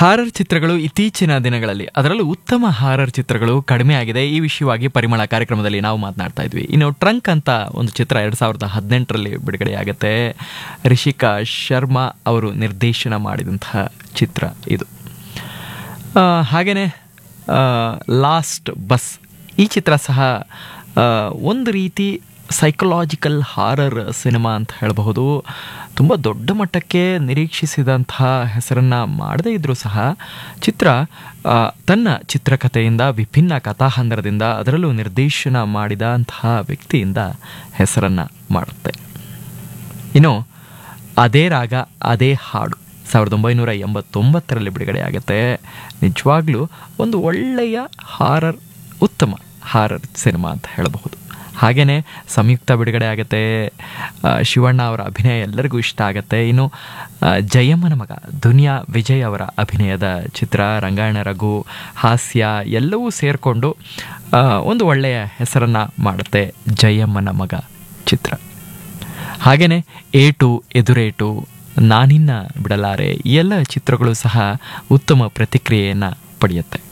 horror ಚಿತ್ರಗಳು ಇತ್ತೀಚಿನ ದಿನಗಳಲ್ಲಿ ಅದರಲ್ಲೂ ಉತ್ತಮ ಹಾರರ್ ಚಿತ್ರಗಳು ಕಡಿಮೆ ಆಗಿದೆ ಈ ವಿಷಯವಾಗಿ ಪರಿಮಳ ಕಾರ್ಯಕ್ರಮದಲ್ಲಿ ನಾವು ಮಾತನಾಡ್ತಾ ಇದ್ವಿ ಇನ್ನು ಟ್ರಂಕ್ ಅಂತ ಒಂದು ಚಿತ್ರ ಎರಡು ಸಾವಿರದ ಹದಿನೆಂಟರಲ್ಲಿ ಬಿಡುಗಡೆಯಾಗುತ್ತೆ ರಿಷಿಕಾ ಶರ್ಮಾ ಅವರು ನಿರ್ದೇಶನ ಮಾಡಿದಂತಹ ಚಿತ್ರ ಇದು ಆ, ಹಾಗೇನೆ ಲಾಸ್ಟ್ ಬಸ್ ಈ ಚಿತ್ರ ಸಹ ಆ, ಒಂದು ರೀತಿ ಸೈಕಲಾಜಿಕಲ್ ಹಾರರ್ ಸಿನಿಮಾ ಅಂತ ಹೇಳಬಹುದು ತುಂಬ ದೊಡ್ಡ ಮಟ್ಟಕ್ಕೆ ನಿರೀಕ್ಷಿಸಿದಂತಹ ಹೆಸರನ್ನು ಮಾಡದೇ ಇದ್ದರೂ ಸಹ ಚಿತ್ರ ಆ, ತನ್ನ ಚಿತ್ರಕಥೆಯಿಂದ ವಿಭಿನ್ನ ಕಥಾಹಂದರದಿಂದ ಅದರಲ್ಲೂ ನಿರ್ದೇಶನ ಮಾಡಿದಂತಹ ವ್ಯಕ್ತಿಯಿಂದ ಹೆಸರನ್ನು ಮಾಡುತ್ತೆ ಇನ್ನು ಅದೇ ರಾಗ ಅದೇ ಹಾಡು ಸಾವಿರದ ಒಂಬೈನೂರ ಎಂಬತ್ತೊಂಬತ್ತರಲ್ಲಿ ಬಿಡುಗಡೆಯಾಗುತ್ತೆ ನಿಜವಾಗ್ಲೂ ಒಂದು ಒಳ್ಳೆಯ ಹಾರರ್ ಉತ್ತಮ ಹಾರರ್ ಸಿನಿಮಾ ಅಂತ ಹೇಳಬಹುದು ಹಾಗೆಯೇ ಸಂಯುಕ್ತ ಬಿಡುಗಡೆ ಆಗುತ್ತೆ ಆ, ಶಿವಣ್ಣ ಅವರ ಅಭಿನಯ ಎಲ್ಲರಿಗೂ ಇಷ್ಟ ಆಗುತ್ತೆ ಇನ್ನು ಆ, ಜಯಮ್ಮನ ಮಗ ದುನಿಯಾ ವಿಜಯ್ ಅವರ ಅಭಿನಯದ ಚಿತ್ರ ರಂಗಾಯಣ ರಘು ಹಾಸ್ಯ ಎಲ್ಲವೂ ಸೇರಿಕೊಂಡು ಒಂದು ಒಳ್ಳೆಯ ಹೆಸರನ್ನು ಮಾಡುತ್ತೆ ಜಯಮ್ಮನ ಮಗ ಚಿತ್ರ ಹಾಗೆಯೇ ಏಟು ಎದುರೇಟು ನಾನಿನ್ನ ಬಿಡಲಾರೆ ಈ ಎಲ್ಲ ಚಿತ್ರಗಳು ಸಹ ಉತ್ತಮ ಪ್ರತಿಕ್ರಿಯೆಯನ್ನು ಪಡೆಯುತ್ತೆ